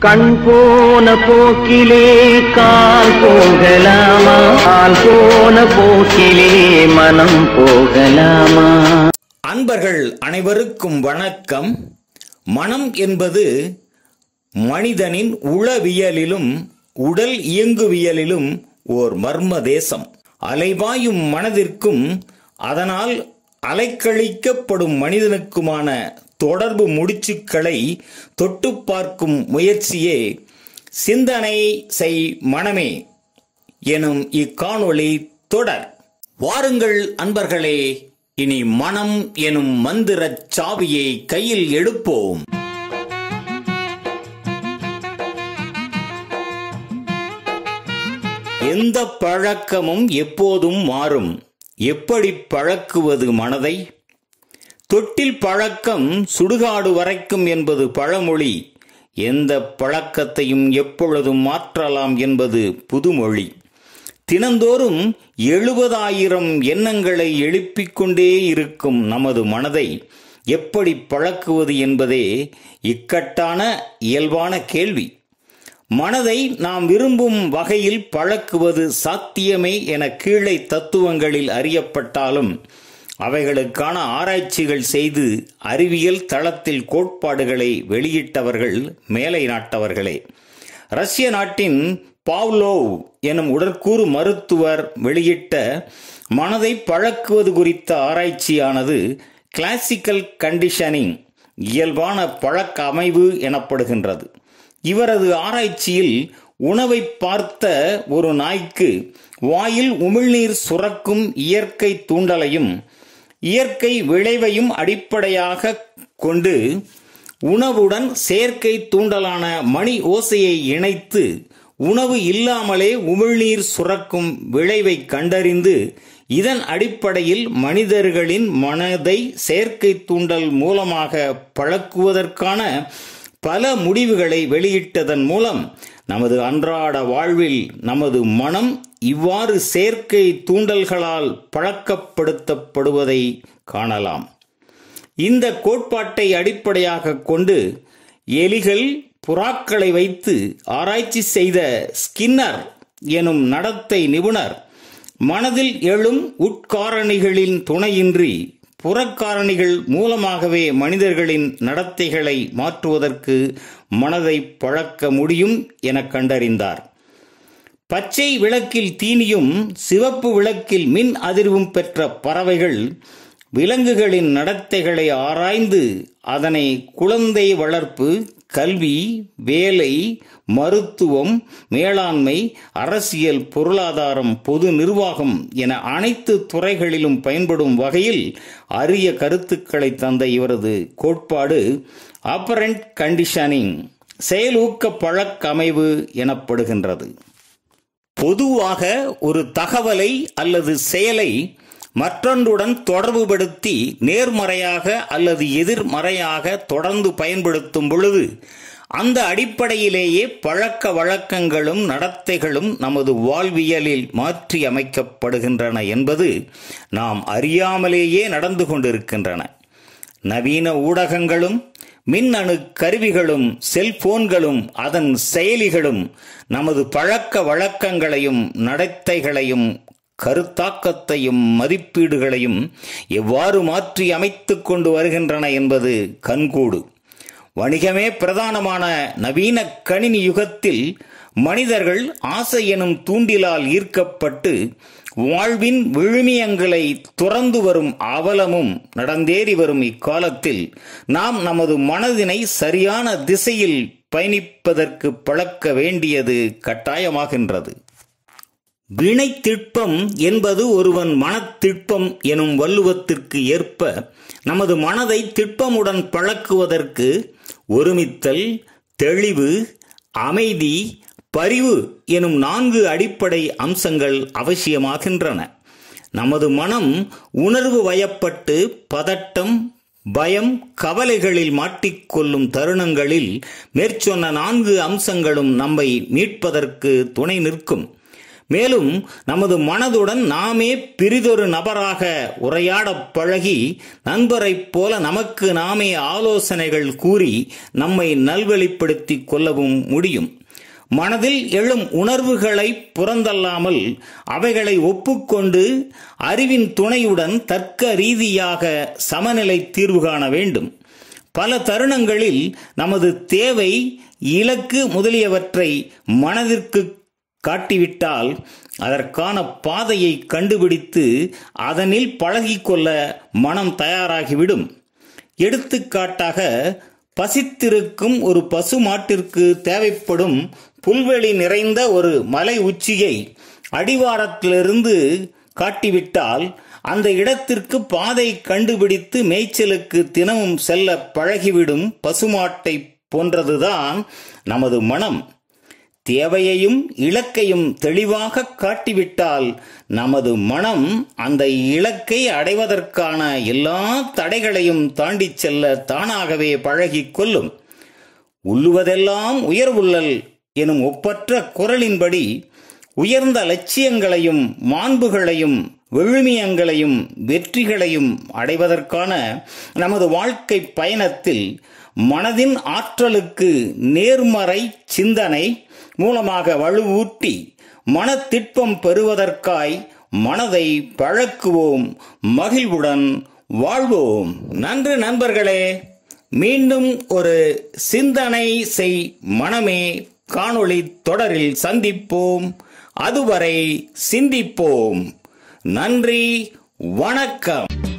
கண் போன போக்கிலே கால் போகலாமா கால் போன போக்கிலே மனம் போகலாமா அன்பர்கள் அனைவருக்கும் வணக்கம் மனம் என்பது மனிதனின் உளவியலிலும் உடல் இயங்குவியலிலும் ஓர் மர்ம தேசம் அலைவாயும் மனதிற்கும் அதனால் அலைக்கழிக்கப்படும் மனிதனுக்குமான தொடர்பு முடிச்சுக்களை தொட்டு பார்க்கும் முயற்சியே சிந்தனை செய் மனமே எனும் இக்காணொளி தொடர் வாருங்கள் அன்பர்களே இனி மனம் எனும் மந்திரச் சாவியை கையில் எடுப்போம் எந்த பழக்கமும் எப்போதும் மாறும் எப்படி பழக்குவது மனதை தொட்டில் பழக்கம் சுடுகாடு வரைக்கும் என்பது பழமொழி எந்த பழக்கத்தையும் எப்பொழுதும் மாற்றலாம் என்பது புதுமொழி தினந்தோறும் எழுபதாயிரம் எண்ணங்களை எழுப்பிக் கொண்டே இருக்கும் நமது மனதை எப்படி பழக்குவது என்பதே இக்கட்டான இயல்பான கேள்வி மனதை நாம் விரும்பும் வகையில் பழக்குவது சாத்தியமே என கீழே தத்துவங்களில் அறியப்பட்டாலும் அவைகளுக்கான ஆராய்ச்சிகள் செய்து அறிவியல் தளத்தில் கோட்பாடுகளை வெளியிட்டவர்கள் மேலை நாட்டவர்களே ரஷ்ய நாட்டின் பாவ்லோவ் எனும் உடற்கூறு மருத்துவர் வெளியிட்ட மனதை பழக்குவது குறித்த ஆராய்ச்சியானது கிளாசிக்கல் கண்டிஷனிங் இயல்பான பழக்க அமைவு எனப்படுகின்றது இவரது ஆராய்ச்சியில் உணவை பார்த்த ஒரு நாய்க்கு வாயில் உமிழ்நீர் சுரக்கும் இயற்கை தூண்டலையும் இயற்கை விளைவையும் அடிப்படையாக கொண்டு உணவுடன் செயற்கை தூண்டலான மணி ஓசையை இணைத்து உணவு இல்லாமலே உமிழ்நீர் சுரக்கும் விளைவை கண்டறிந்து இதன் அடிப்படையில் மனிதர்களின் மனதை செயற்கை தூண்டல் மூலமாக பழக்குவதற்கான பல முடிவுகளை வெளியிட்டதன் மூலம் நமது அன்றாட வாழ்வில் நமது மனம் இவ்வாறு செயற்கை தூண்டல்களால் பழக்கப்படுத்தப்படுவதை காணலாம் இந்த கோட்பாட்டை அடிப்படையாக கொண்டு எலிகள் புறாக்களை வைத்து ஆராய்ச்சி செய்த ஸ்கின்னர் எனும் நடத்தை நிபுணர் மனதில் எழும் உட்காரணிகளின் துணையின்றி புறக்காரணிகள் மூலமாகவே மனிதர்களின் நடத்தைகளை மாற்றுவதற்கு மனதை பழக்க முடியும் என கண்டறிந்தார் பச்சை விளக்கில் தீனியும் சிவப்பு விளக்கில் மின் அதிர்வும் பெற்ற பறவைகள் விலங்குகளின் நடத்தைகளை ஆராய்ந்து அதனை குழந்தை வளர்ப்பு கல்வி வேலை மருத்துவம் மேலாண்மை அரசியல் பொருளாதாரம் பொது நிர்வாகம் என அனைத்து துறைகளிலும் பயன்படும் வகையில் அரிய கருத்துக்களை தந்த இவரது கோட்பாடு ஆப்பரண்ட் கண்டிஷனிங் செயலூக்க பழக்கமைவு எனப்படுகின்றது பொதுவாக ஒரு தகவலை அல்லது செயலை மற்றொன்றுடன் தொடர்புபடுத்தி நேர்மறையாக அல்லது எதிர்மறையாக தொடர்ந்து பயன்படுத்தும் பொழுது அந்த அடிப்படையிலேயே பழக்க வழக்கங்களும் நடத்தைகளும் நமது வாழ்வியலில் மாற்றி அமைக்கப்படுகின்றன என்பது நாம் அறியாமலேயே நடந்து கொண்டிருக்கின்றன நவீன ஊடகங்களும் மின்னணு கருவிகளும் செல்போன்களும் அதன் செயலிகளும் நமது பழக்க வழக்கங்களையும் நடத்தைகளையும் கருத்தாக்கத்தையும் மதிப்பீடுகளையும் எவ்வாறு மாற்றி அமைத்துக் கொண்டு வருகின்றன என்பது கண்கூடு வணிகமே பிரதானமான நவீன கணினி யுகத்தில் மனிதர்கள் ஆசை எனும் தூண்டிலால் ஈர்க்கப்பட்டு வாழ்வின் விழுமியங்களை துறந்து வரும் அவலமும் நடந்தேறி வரும் இக்காலத்தில் நாம் நமது மனதினை சரியான திசையில் பயணிப்பதற்கு பழக்க வேண்டியது கட்டாயமாகின்றது வினை திட்பம் என்பது ஒருவன் மனத்திட்பம் எனும் வள்ளுவத்திற்கு ஏற்ப நமது மனதை திட்பமுடன் பழக்குவதற்கு ஒருமித்தல் தெளிவு அமைதி பரிவு எனும் நான்கு அடிப்படை அம்சங்கள் அவசியமாகின்றன நமது மனம் உணர்வு வயப்பட்டு பதட்டம் பயம் கவலைகளில் மாட்டிக்கொள்ளும் தருணங்களில் மேற்சொன்ன நான்கு அம்சங்களும் நம்மை மீட்பதற்கு துணை நிற்கும் மேலும் நமது மனதுடன் நாமே பிரிதொரு நபராக உரையாடப் பழகி நண்பரைப் போல நமக்கு நாமே ஆலோசனைகள் கூறி நம்மை நல்வழிப்படுத்திக் கொள்ளவும் முடியும் மனதில் எழும் உணர்வுகளை புறந்தல்லாமல் அவைகளை ஒப்புக்கொண்டு அறிவின் துணையுடன் தர்க்க ரீதியாக சமநிலை தீர்வு காண வேண்டும் பல தருணங்களில் நமது தேவை இலக்கு முதலியவற்றை மனதிற்கு காட்டிவிட்டால் அதற்கான பாதையை கண்டுபிடித்து அதனில் பழகிக்கொள்ள மனம் தயாராகிவிடும் எடுத்துக்காட்டாக பசித்திருக்கும் ஒரு பசு மாட்டிற்கு தேவைப்படும் புல்வெளி நிறைந்த ஒரு மலை உச்சியை அடிவாரத்திலிருந்து காட்டிவிட்டால் அந்த இடத்திற்கு பாதை கண்டுபிடித்து மேய்ச்சலுக்கு தினமும் செல்ல பழகிவிடும் பசுமாட்டை போன்றதுதான் நமது மனம் தேவையையும் இலக்கையும் தெளிவாக காட்டிவிட்டால் நமது மனம் அந்த இலக்கை அடைவதற்கான எல்லா தடைகளையும் தாண்டிச் செல்ல தானாகவே பழகிக் கொள்ளும் உள்ளுவதெல்லாம் உயர்வுள்ளல் எனும் ஒப்பற்ற குரலின்படி உயர்ந்த லட்சியங்களையும் மாண்புகளையும் விழுமியங்களையும் வெற்றிகளையும் அடைவதற்கான நமது வாழ்க்கை பயணத்தில் மனதின் ஆற்றலுக்கு நேர்மறை சிந்தனை மூலமாக வலுவூட்டி மனத்திட்பம் பெறுவதற்காய் மனதை பழக்குவோம் மகிழ்வுடன் வாழ்வோம் நன்று நண்பர்களே மீண்டும் ஒரு சிந்தனை செய் மனமே காணொளி தொடரில் சந்திப்போம் அதுவரை சிந்திப்போம் நன்றி வணக்கம்